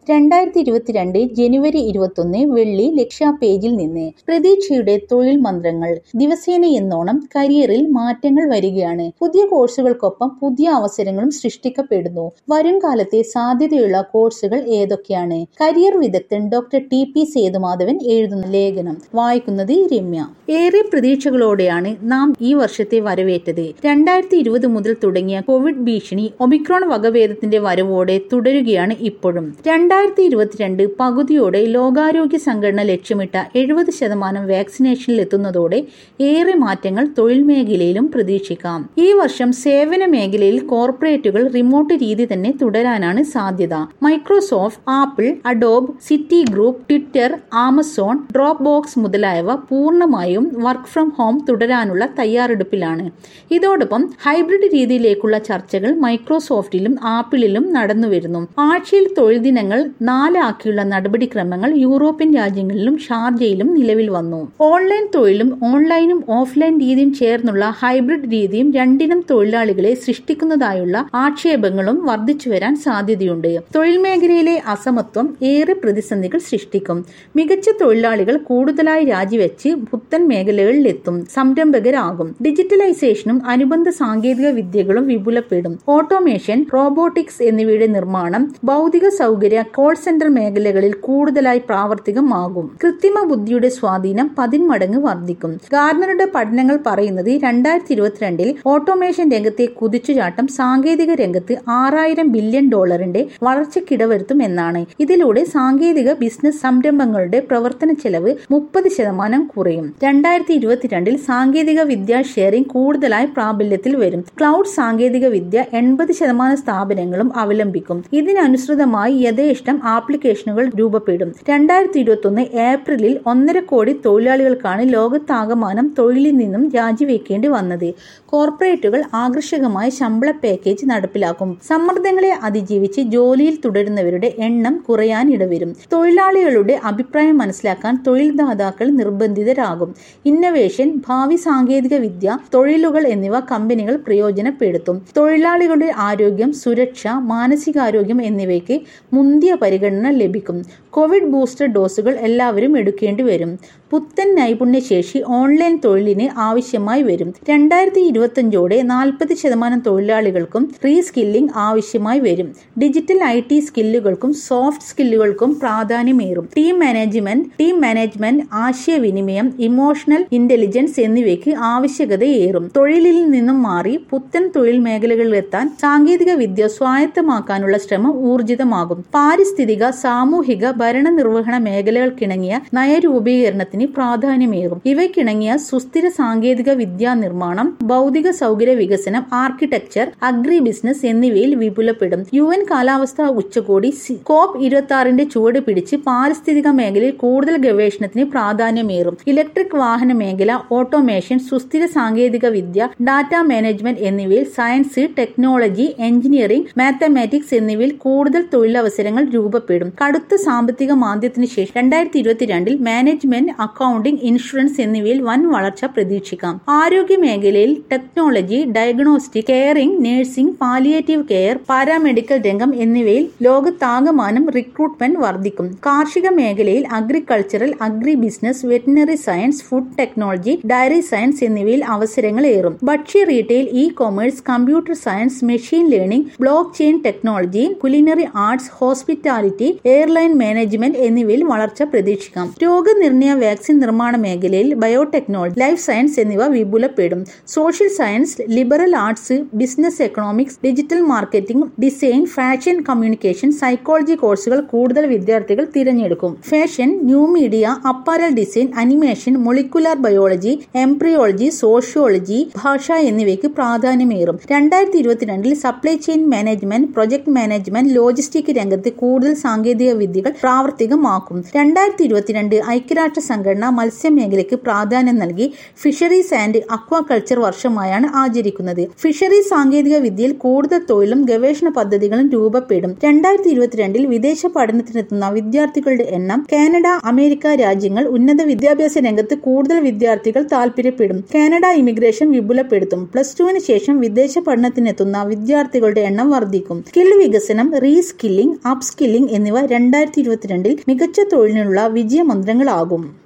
രണ്ടായിരത്തി ഇരുപത്തിരണ്ട് ജനുവരി ഇരുപത്തൊന്ന് വെള്ളി ലക്ഷ്യ പേജിൽ നിന്ന് പ്രതീക്ഷയുടെ തൊഴിൽ മന്ത്രങ്ങൾ ദിവസേന എന്നോണം കരിയറിൽ മാറ്റങ്ങൾ വരികയാണ് പുതിയ കോഴ്സുകൾക്കൊപ്പം പുതിയ അവസരങ്ങളും സൃഷ്ടിക്കപ്പെടുന്നു വരും കാലത്തെ സാധ്യതയുള്ള കോഴ്സുകൾ ഏതൊക്കെയാണ് കരിയർ വിദഗ്ധൻ ഡോക്ടർ ടി പി സേതുമാധവൻ എഴുതുന്ന ലേഖനം വായിക്കുന്നത് രമ്യ ഏറെ പ്രതീക്ഷകളോടെയാണ് നാം ഈ വർഷത്തെ വരവേറ്റത് രണ്ടായിരത്തി ഇരുപത് മുതൽ തുടങ്ങിയ കോവിഡ് ഭീഷണി ഒമിക്രോൺ വകഭേദത്തിന്റെ വരവോടെ തുടരുകയാണ് ഇപ്പോഴും രണ്ടായിരത്തി ഇരുപത്തിരണ്ട് പകുതിയോടെ ലോകാരോഗ്യ സംഘടന ലക്ഷ്യമിട്ട എഴുപത് ശതമാനം വാക്സിനേഷനിൽ എത്തുന്നതോടെ ഏറെ മാറ്റങ്ങൾ തൊഴിൽ മേഖലയിലും പ്രതീക്ഷിക്കാം ഈ വർഷം സേവന മേഖലയിൽ കോർപ്പറേറ്റുകൾ റിമോട്ട് രീതി തന്നെ തുടരാനാണ് സാധ്യത Microsoft Apple Adobe Citigroup Twitter Amazon Dropbox മുതലായവ പൂർണ്ണമായും വർക്ക് ഫ്രം ഹോം തുടരാനുള്ള തയ്യാറെടുപ്പിലാണ് ഇതോടൊപ്പം ഹൈബ്രിഡ് രീതിയിലേക്കുള്ള ചർച്ചകൾ മൈക്രോസോഫ്റ്റിലും ആപ്പിളിലും നടന്നുവരുന്നു ആഴ്ചയിൽ തൊഴിൽ ദിനങ്ങൾ നാലാക്കിയുള്ള നടപടിക്രമങ്ങൾ യൂറോപ്യൻ രാജ്യങ്ങളിലും ഷാർജയിലും നിലവിൽ വന്നു ഓൺലൈൻ തൊഴിലും ഓൺലൈനും ഓഫ്ലൈൻ രീതിയും ചേർന്നുള്ള ഹൈബ്രിഡ് രീതിയും രണ്ടിനം തൊഴിലാളികളെ സൃഷ്ടിക്കുന്നതായുള്ള ആക്ഷേപങ്ങളും വർദ്ധിച്ചു വരാൻ സാധ്യതയുണ്ട് തൊഴിൽ മേഖലയിലെ അസമത്വം ഏറെ പ്രതിസന്ധികൾ സൃഷ്ടിക്കും മികച്ച തൊഴിലാളികൾ കൂടുതലായി രാജിവെച്ച് പുത്തൻ മേഖലകളിലെത്തും സംരംഭകരാകും ഡിജിറ്റലൈസേഷനും അനുബന്ധ സാങ്കേതിക വിദ്യകളും വിപുലപ്പെടും ഓട്ടോമേഷൻ റോബോട്ടിക്സ് എന്നിവയുടെ നിർമ്മാണം ഭൗതിക സൗകര്യ കോൾ സെന്റർ മേഖലകളിൽ കൂടുതലായി പ്രാവർത്തികമാകും കൃത്രിമ ബുദ്ധിയുടെ സ്വാധീനം പതിന്മടങ്ങ് വർദ്ധിക്കും ഗാർണറുടെ പഠനങ്ങൾ പറയുന്നത് രണ്ടായിരത്തി ഇരുപത്തിരണ്ടിൽ ഓട്ടോമേഷൻ രംഗത്തെ കുതിച്ചുചാട്ടം സാങ്കേതിക രംഗത്ത് ആറായിരം ബില്യൺ ഡോളറിന്റെ വളർച്ചയ്ക്കിടവരുത്തും എന്നാണ് ഇതിലൂടെ സാങ്കേതിക ബിസിനസ് സംരംഭങ്ങളുടെ പ്രവർത്തന ചെലവ് മുപ്പത് ശതമാനം കുറയും രണ്ടായിരത്തി ഇരുപത്തിരണ്ടിൽ സാങ്കേതിക വിദ്യ ഷെയറിംഗ് കൂടുതലായി പ്രാബല്യത്തിൽ വരും ക്ലൗഡ് സാങ്കേതിക വിദ്യ എൺപത് ശതമാനം സ്ഥാപനങ്ങളും അവലംബിക്കും ഇതിനനുസൃതമായി യഥേഷ്ടം ആപ്ലിക്കേഷനുകൾ രൂപപ്പെടും രണ്ടായിരത്തി ഇരുപത്തൊന്ന് ഏപ്രിലിൽ ഒന്നര കോടി തൊഴിലാളികൾക്കാണ് ലോകത്താകമാനം തൊഴിലിൽ നിന്നും രാജിവെക്കേണ്ടി വന്നത് കോർപ്പറേറ്റുകൾ ആകർഷകമായ ശമ്പള പാക്കേജ് നടപ്പിലാക്കും സമ്മർദ്ദങ്ങളെ അതിജീവിച്ച് ജോലിയിൽ തുടരുന്നവരുടെ എണ്ണം കുറയാൻ ഇടവരും തൊഴിലാളികളുടെ അഭിപ്രായം മനസ്സിലാക്കാൻ തൊഴിൽദാതാക്കൾ നിർബന്ധിതരാകും ഇന്നവേഷൻ ഭാവി സാങ്കേതിക വിദ്യ തൊഴിലുകൾ എന്നിവ കമ്പനികൾ പ്രയോജനപ്പെടുത്തും തൊഴിലാളികളുടെ ആരോഗ്യം സുരക്ഷ മാനസികാരോഗ്യം എന്നിവയ്ക്ക് മുന്തിയ പരിഗണന ലഭിക്കും കോവിഡ് ബൂസ്റ്റർ ഡോസുകൾ എല്ലാവരും എടുക്കേണ്ടി വരും പുത്തൻ നൈപുണ്യശേഷി ഓൺലൈൻ തൊഴിലിന് ആവശ്യമായി വരും രണ്ടായിരത്തി ഇരുപത്തഞ്ചോടെ നാൽപ്പത് ശതമാനം തൊഴിലാളികൾക്കും റീസ്കില്ലിംഗ് ആവശ്യമായി വരും ഡിജിറ്റൽ ഐ ടി സ്കില്ലുകൾക്കും സോഫ്റ്റ് സ്കില്ലുകൾക്കും പ്രാധാന്യമേറും ടീം മാനേജ്മെന്റ് ടീം മാനേജ്മെന്റ് ആശയവിനിമയം ഇമോഷണൽ ഇന്റലിജൻസ് എന്നിവയ്ക്ക് ആവശ്യകതയേറും തൊഴിലിൽ നിന്നും മാറി പുത്തൻ തൊഴിൽ മേഖലകളിലെത്താൻ സാങ്കേതിക വിദ്യ സ്വായത്തമാക്കാനുള്ള ശ്രമം ഊർജിതമാകും പാരിസ്ഥിതിക സാമൂഹിക ഭരണനിർവഹണ മേഖലകൾക്കിണങ്ങിയ നയരൂപീകരണത്തിന് പ്രാധാന്യമേറും ഇവയ്ക്കിണങ്ങിയ സുസ്ഥിര സാങ്കേതിക വിദ്യാ നിർമ്മാണം ഭൗതിക സൗകര്യ വികസനം ആർക്കിടെക്ചർ അഗ്രി ബിസിനസ് എന്നിവയിൽ വിപുലപ്പെടും യു എൻ കാലാവസ്ഥാ ഉച്ചകോടി കോപ്പ് ഇരുപത്തി ആറിന്റെ ചുവട് പിടിച്ച് പാരിസ്ഥിതിക മേഖലയിൽ കൂടുതൽ ഗവേഷണത്തിന് പ്രാധാന്യമേറും ഇലക്ട്രിക് വാഹന മേഖല ഓട്ടോമേഷൻ സുസ്ഥിര സാങ്കേതിക വിദ്യ ഡാറ്റ മാനേജ്മെന്റ് എന്നിവയിൽ സയൻസ് ടെക്നോളജി എഞ്ചിനീയറിംഗ് മാത്തമാറ്റിക്സ് എന്നിവയിൽ കൂടുതൽ തൊഴിലവസരങ്ങൾ രൂപപ്പെടും കടുത്ത സാമ്പത്തിക മാന്ദ്യത്തിന് ശേഷം രണ്ടായിരത്തി ഇരുപത്തിരണ്ടിൽ മാനേജ്മെന്റ് അക്കൌണ്ടിംഗ് ഇൻഷുറൻസ് എന്നിവയിൽ വൻ വളർച്ച പ്രതീക്ഷിക്കാം ആരോഗ്യ മേഖലയിൽ technology diagnostic caring nursing palliative care paramedical രംഗം എന്നിവയിൽ ലോകത്താകമാനം റിക്രൂട്ട്മെന്റ് വർദ്ധിക്കും കാർഷിക മേഖലയിൽ agricultural agri business veterinary science food technology dairy science എന്നിവയിൽ അവസരങ്ങൾ ഏറും ഭക്ഷ്യ retail e commerce computer science machine learning blockchain technology culinary arts hospitality airline management എന്നിവയിൽ വളർച്ച പ്രതീക്ഷിക്കാം രോഗനിർണയ വാക്സിൻ നിർമ്മാണ മേഖലയിൽ ബയോടെക്നോളജി ലൈഫ് സയൻസ് എന്നിവ വിപുലപ്പെടും social science liberal arts business economics digital marketing design fashion communication psychology കോഴ്സുകൾ കൂടുതൽ വിദ്യാർത്ഥികൾ തിരഞ്ഞെടുക്കും fashion new media apparel design animation molecular biology embryology sociology ഭാഷ എന്നിവയ്ക്ക് പ്രാധാന്യമേറും രണ്ടായിരത്തി ഇരുപത്തിരണ്ടിൽ supply chain management project management logistic രംഗത്ത് കൂടുതൽ സാങ്കേതിക വിദ്യകൾ പ്രാവർത്തികമാക്കും രണ്ടായിരത്തി ഇരുപത്തിരണ്ട് ഐക്യരാഷ്ട്ര സംഘടന സംഘടന മത്സ്യമേഖലയ്ക്ക് പ്രാധാന്യം നൽകി ഫിഷറീസ് ആൻഡ് അക്വാകൾച്ചർ വർഷമായാണ് ആചരിക്കുന്നത് ഫിഷറീസ് സാങ്കേതിക വിദ്യയിൽ കൂടുതൽ തൊഴിലും ഗവേഷണ പദ്ധതികളും രൂപപ്പെടും രണ്ടായിരത്തി ഇരുപത്തിരണ്ടിൽ വിദേശ പഠനത്തിനെത്തുന്ന വിദ്യാർത്ഥികളുടെ എണ്ണം കാനഡ അമേരിക്ക രാജ്യങ്ങൾ ഉന്നത വിദ്യാഭ്യാസ രംഗത്ത് കൂടുതൽ വിദ്യാർത്ഥികൾ താൽപര്യപ്പെടും കാനഡ ഇമിഗ്രേഷൻ വിപുലപ്പെടുത്തും പ്ലസ് ടുവിന് ശേഷം വിദേശ പഠനത്തിനെത്തുന്ന വിദ്യാർത്ഥികളുടെ എണ്ണം വർദ്ധിക്കും സ്കിൽ വികസനം റീസ്കില്ലിംഗ് അപ് സ്കില്ലിംഗ് എന്നിവ രണ്ടായിരത്തി ഇരുപത്തിരണ്ടിൽ മികച്ച തൊഴിലിനുള്ള വിജയമന്ത്രങ്ങളാകും